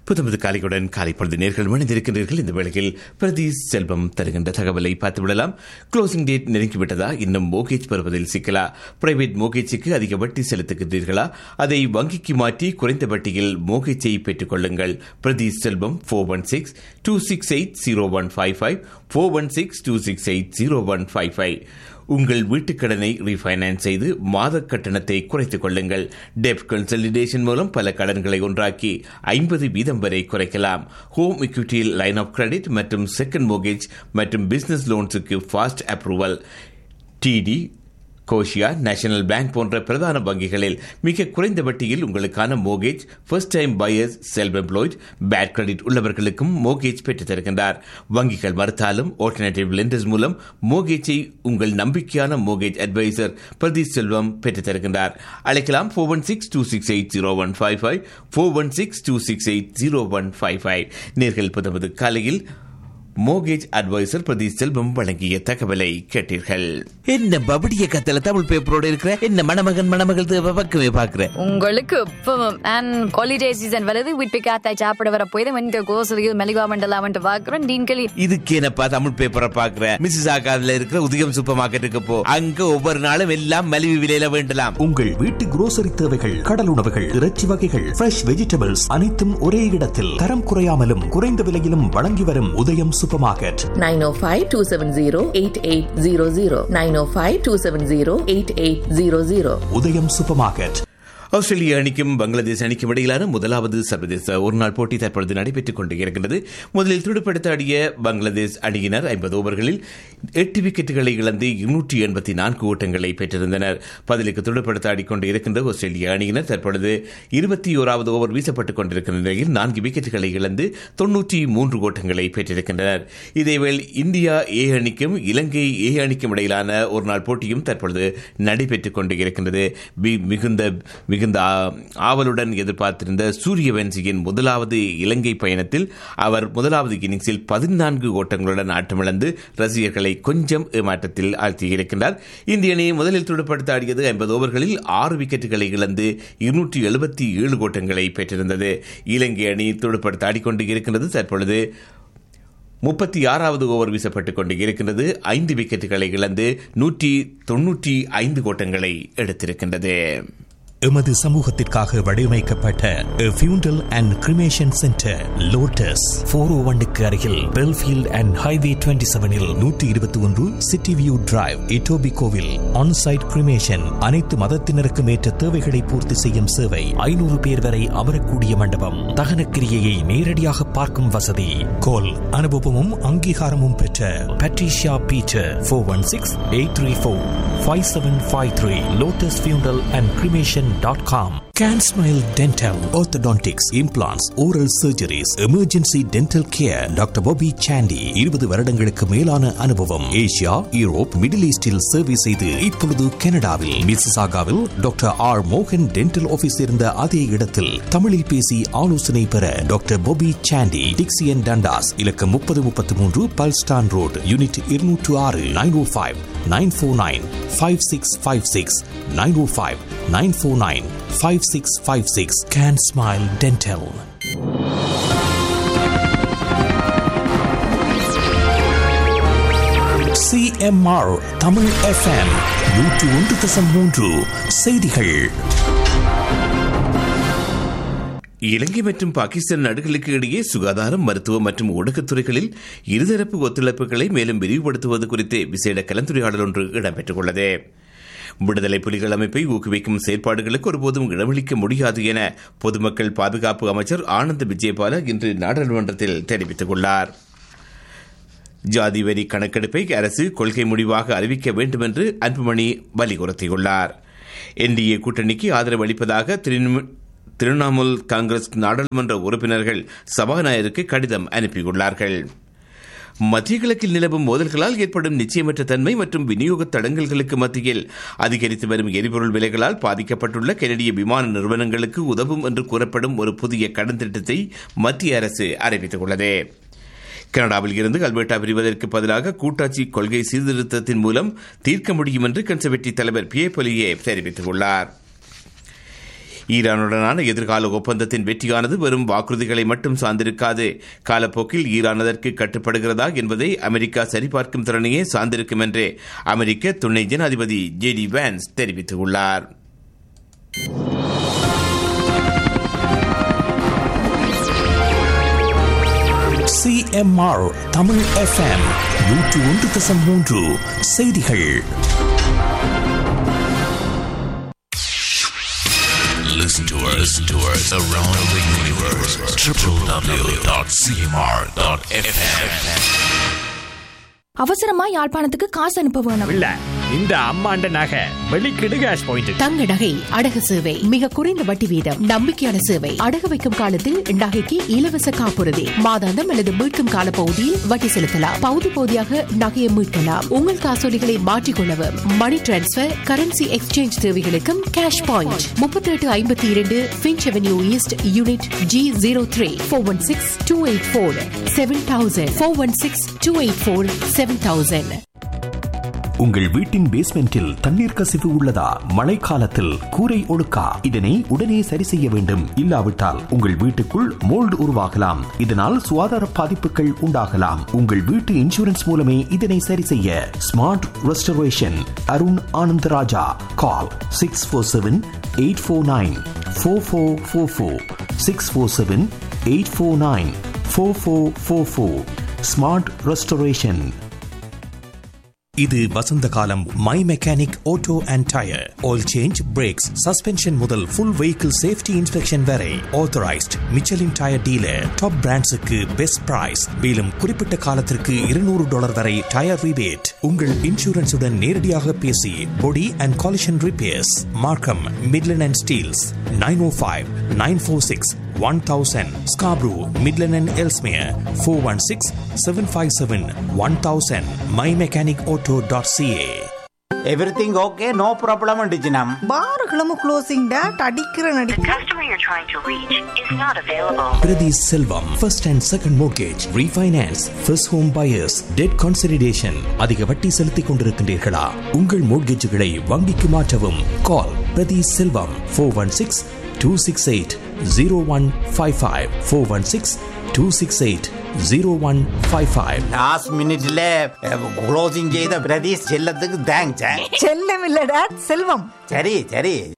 புதுமது காலையுடன் காலை பொழுது நேர்கள் மணிந்திருக்கின்றீர்கள் இந்த வேளையில் பிரதி செல்வம் தருகின்ற தகவலை பார்த்துவிடலாம் க்ளோசிங் டேட் நெருங்கிவிட்டதா இன்னும் மோகேஜ் பெறுவதில் சிக்கலா பிரைவேட் மோகேஜுக்கு அதிக வட்டி செலுத்துகின்றீர்களா அதை வங்கிக்கு மாற்றி குறைந்த வட்டியில் மோகேஜை பெற்றுக் கொள்ளுங்கள் Prathi Selvam four one six two six eight zero one five five four one six two six eight zero one five five உங்கள் வீட்டுக் கடனை ரீஃபைனான்ஸ் செய்து மாத கட்டணத்தை குறைத்துக் கொள்ளுங்கள் டெப் கன்சல்டேஷன் மூலம் பல கடன்களை ஒன்றாக்கி ஐம்பது வீதம் வரை குறைக்கலாம் home equity line of credit மற்றும் செகண்ட் மோகேஜ் மற்றும் பிசினஸ் லோன்ஸுக்கு ஃபாஸ்ட் அப்ரூவல் டிடி கோஷியா நேஷனல் பேங்க் போன்ற பிரதான வங்கிகளில் மிக குறைந்த வட்டியில் உங்களுக்கான mortgage first time buyers self employed bad credit உள்ளவர்களுக்கும் மோகேஜ் பெற்றுத் தருகின்றார் வங்கிகள் மறுத்தாலும் ஆல்டர்னேட்டிவ் லெண்டர்ஸ் மூலம் மோகேஜை உங்கள் நம்பிக்கையான மோகேஜ் அட்வைசர் பிரதீப் செல்வம் பெற்றுத் தருகின்றார் அழைக்கலாம் four one six two six eight zero one five five four one six two six eight zero one five five நேர்கள் புதமது காலையில் மோகேஜ் அட்வைசர் பிரதீப் செல்வம் வழங்கிய தகவலை கேட்டீர்கள் என்ன பபடிய கத்தல தமிழ் பேப்பரோட இருக்கிற என்ன மணமகன் மணமகள் தேவை பக்கமே பாக்குற உங்களுக்கு இப்பவும் அண்ட் ஹாலிடே சீசன் வருது வீட்டு காத்தாய் சாப்பிட வர போய் வந்து கோசலியில் மெலிவா மண்டலா வந்து பாக்குறோம் டீன்களி இதுக்கு என்னப்பா தமிழ் பேப்பரை பாக்குற மிஸ்ஸஸ் ஆகாதுல இருக்கிற உதயம் சூப்பர் மார்க்கெட்டுக்கு போ அங்க ஒவ்வொரு நாளும் எல்லாம் மலிவு விலையில வேண்டலாம் உங்கள் வீட்டு குரோசரி தேவைகள் கடல் உணவுகள் இறைச்சி வகைகள் ஃப்ரெஷ் வெஜிடபிள்ஸ் அனைத்தும் ஒரே இடத்தில் தரம் குறையாமலும் குறைந்த விலையிலும் வழங்கி வரும் உதயம் சூப்பர் மார்க்கெட் 905-270-8800 905-270-8800 உதயம் சூப்பர் மார்க்கெட் ஆஸ்திரேலிய அணிக்கும் பங்களாதேஷ் அணிக்கும் இடையிலான முதலாவது சர்வதேச ஒருநாள் போட்டி தற்பொழுது நடைபெற்றுக் கொண்டு இருக்கிறது முதலில் துடுப்படுத்த ஆடிய பங்களாதேஷ் அணியினர் ஐம்பது ஓவர்களில் எட்டு விக்கெட்டுகளை இழந்து இருநூற்றி எண்பத்தி நான்கு ஓட்டங்களை பெற்றிருந்தனர் பதிலுக்கு துடுப்படுத்த ஆடிக்கொண்டு இருக்கின்ற ஆஸ்திரேலிய அணியினர் தற்பொழுது இருபத்தி ஓராவது ஓவர் வீசப்பட்டுக் கொண்டிருக்கின்ற நிலையில் நான்கு விக்கெட்டுகளை இழந்து தொன்னூற்றி மூன்று ஓட்டங்களை பெற்றிருக்கின்றனர் இதேவேள் இந்தியா ஏ அணிக்கும் இலங்கை ஏ அணிக்கும் இடையிலான ஒருநாள் போட்டியும் தற்பொழுது நடைபெற்றுக் கொண்டு இருக்கின்றது வி- மிகுந்த மிகுந்த ஆ- ஆவலுடன் எதிர்பார்த்திருந்த சூரியவன்சியின் முதலாவது இலங்கை பயணத்தில் அவர் முதலாவது இன்னிங்ஸில் பதினான்கு ஓட்டங்களுடன் ஆட்டமிழந்து ரசிகர்களை கொஞ்சம் ஏமாற்றத்தில் ஆழ்த்தியிருக்கின்றார் இந்திய அணி முதலில் துடுப்படுத்த ஆடியது ஐம்பது ஓவர்களில் ஆறு விக்கெட்டுகளை இழந்து இருநூற்றி எழுபத்தி ஏழு ஓட்டங்களை பெற்றிருந்தது இலங்கை அணி துடுப்படுத்த ஆடிக்கொண்டு இருக்கின்றது தற்பொழுது முப்பத்தி ஆறாவது ஓவர் வீசப்பட்டுக் கொண்டு இருக்கின்றது ஐந்து விக்கெட்டுகளை இழந்து நூற்றி தொன்னூற்றி ஐந்து ஓட்டங்களை எடுத்திருக்கின்றது எமது சமூகத்திற்காக வடிவமைக்கப்பட்ட funeral and cremation centre lotus four O ஒன்னுக்கு அருகில் பெல்ஃபீல்ட் அண்ட் ஹைவே டுவெண்ட்டி செவனில் நூற்றி இருபத்தி ஒன்று சிட்டி வியூ டிரைவ் இட்டோபி கோவில் ஆன்சைட் கிரிமேஷன் அனைத்து மதத்தினருக்கும் ஏற்ற தேவைகளை பூர்த்தி செய்யும் சேவை ஐநூறு பேர் வரை அமரக்கூடிய மண்டபம் தகனக்கிரியையை நேரடியாக பார்க்கும் வசதி கோல் அனுபவமும் அங்கீகாரமும் பெற்ற Patricia Peter four one six eight three four five seven five three lotus funeral and cremation dot com Can Smile Dental, Orthodontics, Implants, Oral Surgeries, Emergency Dental Care, doctor Bobby Sandy இருபது வருடங்களுக்கு மேலான அனுபவம் Asia Europe middle ஈஸ்டில் சேவை செய்து இப்பொழுது கனடாவில் மிசிசாகாவில் டாக்டர் ஆர் மோகன் டென்டல் ஆபீஸ் இருந்த அதே இடத்தில் தமிழில் பேசி ஆலோசனை பெற doctor Bobby Sandy Dixie and Dundas இலக்கம் முப்பது முப்பத்தி மூன்று பல்ஸ்டான் ரோடு யூனிட் இருநூற்று ஆறு nine O five nine four nine five six five six nine O five nine four nine five six five six can smile dental C M R Tamil F M நூற்று ஒன்று தசம் மூன்று செய்திகள் இலங்கை மற்றும் பாகிஸ்தான் நாடுகளுக்கு இடையே சுகாதாரம் மருத்துவம் மற்றும் ஊடகத்துறைகளில் இருதரப்பு ஒத்துழைப்புகளை மேலும் விரிவுபடுத்துவது குறித்து விசேட கலந்துரையாடல் ஒன்று இடம்பெற்றுள்ளது விடுதலை புலிகள் அமைப்பை ஊக்குவிக்கும் செயற்பாடுகளுக்கு ஒருபோதும் இடமளிக்க முடியாது என பொதுமக்கள் பாதுகாப்பு அமைச்சர் ஆனந்த் விஜயபால இன்று நாடாளுமன்றத்தில் தெரிவித்துள்ளார் ஜாதி வரி கணக்கெடுப்பை அரசு கொள்கை முடிவாக அறிவிக்க வேண்டும் என்று அன்புமணி வலியுறுத்தியுள்ளார் என்டிஏ கூட்டணிக்கு ஆதரவு அளிப்பதாக திரிணமு- திரிணாமுல் காங்கிரஸ் நாடாளுமன்ற உறுப்பினர்கள் சபாநாயகருக்கு கடிதம் அனுப்பியுள்ளார்கள் மத்திய கிழக்கில் நிலவும் மோதல்களால் ஏற்படும் நிச்சயமற்ற தன்மை மற்றும் விநியோக தடங்கல்களுக்கு மத்தியில் அதிகரித்து வரும் எரிபொருள் விலைகளால் பாதிக்கப்பட்டுள்ள கெனடிய விமான நிறுவனங்களுக்கு உதவும் என்று கூறப்படும் ஒரு புதிய கடன் திட்டத்தை மத்திய அரசு அறிவித்துள்ளது கனடாவில் இருந்து அல்பர்டா பிரிவதற்கு பதிலாக கூட்டாட்சி கொள்கை சீர்திருத்தத்தின் மூலம் தீர்க்க முடியும் என்று கன்சர்வேட்டிவ் தலைவர் பியே பொலியே தெரிவித்துள்ளார் ஈரானுடனான எதிர்கால ஒப்பந்தத்தின் வெற்றியானது வெறும் வாக்குறுதிகளை மட்டும் சார்ந்திருக்காது காலப்போக்கில் ஈரான் அதற்கு கட்டுப்படுகிறதா என்பதை அமெரிக்கா சரிபார்க்கும் திறனையே சார்ந்திருக்கும் என்று அமெரிக்க துணை ஜனாதிபதி ஜே டி வேன்ஸ் தெரிவித்துள்ளார் சிஎம்ஆர் தமிழ் எஃப்எம் நூற்று ஒன்று தசம் மூன்று செய்திகள் Listen to us, listen to us around the universe. www.cmr.fm. அவசரமா யாழ்ப்பாணத்துக்கு காசு அனுப்ப வேணும் இல்ல இந்த அம்மாண்ட நகை வெளிக்கிடு கேஷ் பாயிண்ட் தங்க நகை அடகு சேவை மிக குறைந்த வட்டி வீதம் நம்பிக்கையான சேவை அடகு வைக்கும் காலத்தில் நகைக்கு இலவச காப்புறுதி மாதாந்தம் அல்லது மீட்கும் கால பகுதியில் வட்டி செலுத்தலாம் பகுதி பகுதியாக நகையை மீட்கலாம் உங்கள் காசோலிகளை மாற்றிக்கொள்ளவும் மணி டிரான்ஸ்பர் கரன்சி எக்ஸ்சேஞ்ச் தேவைகளுக்கும் கேஷ் பாயிண்ட் முப்பத்தி எட்டு ஐம்பத்தி இரண்டு Finch avenue east unit G zero three four one six two eight four seven thousand four one six two eight four seven thousand உங்கள் வீட்டின் பேஸ்மெண்டில் தண்ணீர் கசிவு உள்ளதா மழைக்காலத்தில் கூரை ஒழுக்கா இதனை உடனே சரி செய்ய வேண்டும் இல்லாவிட்டால் உங்கள் வீட்டுக்குள் மோல்டு உருவாகலாம் இதனால் சுகாதார பாதிப்புகள் உண்டாகலாம் உங்கள் வீட்டு இன்சூரன்ஸ் மூலமே இதனை சரி செய்ய smart restoration Arun Anantharaja call six four seven eight four nine four four four four six four seven eight four nine four four four four smart restoration இது வசந்த காலம் my mechanic auto and tyre oil change brakes suspension முதல் full vehicle safety inspection வரை authorised Michelin tyre dealer top பிராண்ட்ஸுக்கு best price மேலும் குறிப்பிட்ட காலத்திற்கு இருநூறு டாலர் வரை டயர் ரிபேட் உங்கள் இன்சூரன்ஸுடன் நேரடியாக பேசி body and collision repairs Markham Midland and Steeles nine O five nine four six one thousand Scarborough Midland and Ellesmere four one six seven five seven one thousand my mechanic auto dot C A everything okay no problem டிஜினம் பாருகளும் closing date அடிக்கிற நடி customer you're trying to reach is not available. Priti Selvam, first and second mortgage, refinance, first home buyers, debt consolidation. அதிக வட்டி செலுத்திக் கொண்டிருக்கின்றீர்களா உங்கள் மோட்கேஜுகளை வங்கிக்கு மாற்றவும் call Prathi Selvam four one six two six eight zero one five five four one six two six eight zero one five five last மினிட்ல closing செய்த பிரதீஷ் செல்லத்துக்கு thanks செல்லம் இல்ல டேட் செல்வம் சரி சரி